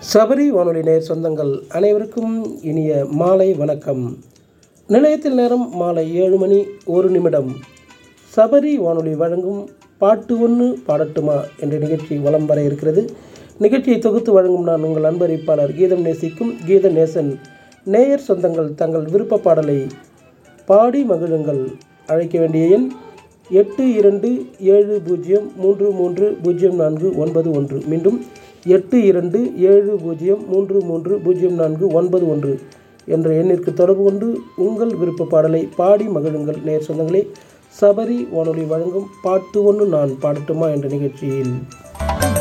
சபரி வானொலி நேர் சொந்தங்கள் அனைவருக்கும் இனிய மாலை வணக்கம் நிலையத்தில் நேரம் மாலை ஏழு மணி ஒரு நிமிடம் சபரி வானொலி வழங்கும் பாட்டு ஒன்று பாடட்டுமா என்ற நிகழ்ச்சி வலம் வர இருக்கிறது நிகழ்ச்சியை தொகுத்து வழங்கும் நான் உங்கள் அன்பறிப்பாளர் கீதம் நேசிக்கும் கீத நேசன் நேயர் சொந்தங்கள் தங்கள் விருப்ப பாடலை பாடி மகிழுங்கள் அழைக்க வேண்டிய எண் எட்டு இரண்டு ஏழு பூஜ்ஜியம் மூன்று மூன்று பூஜ்ஜியம் நான்கு ஒன்பது ஒன்று மீண்டும் எட்டு இரண்டு ஏழு பூஜ்ஜியம் மூன்று மூன்று பூஜ்ஜியம் நான்கு ஒன்பது ஒன்று என்ற எண்ணிற்கு தொடர்பு கொண்டு உங்கள் விருப்ப பாடலை பாடி மகிழுங்கள் நேர் சொந்தங்களே சபரி வானொலி வழங்கும் பாட்டு ஒன்று நான் பாடட்டுமா என்ற நிகழ்ச்சியில்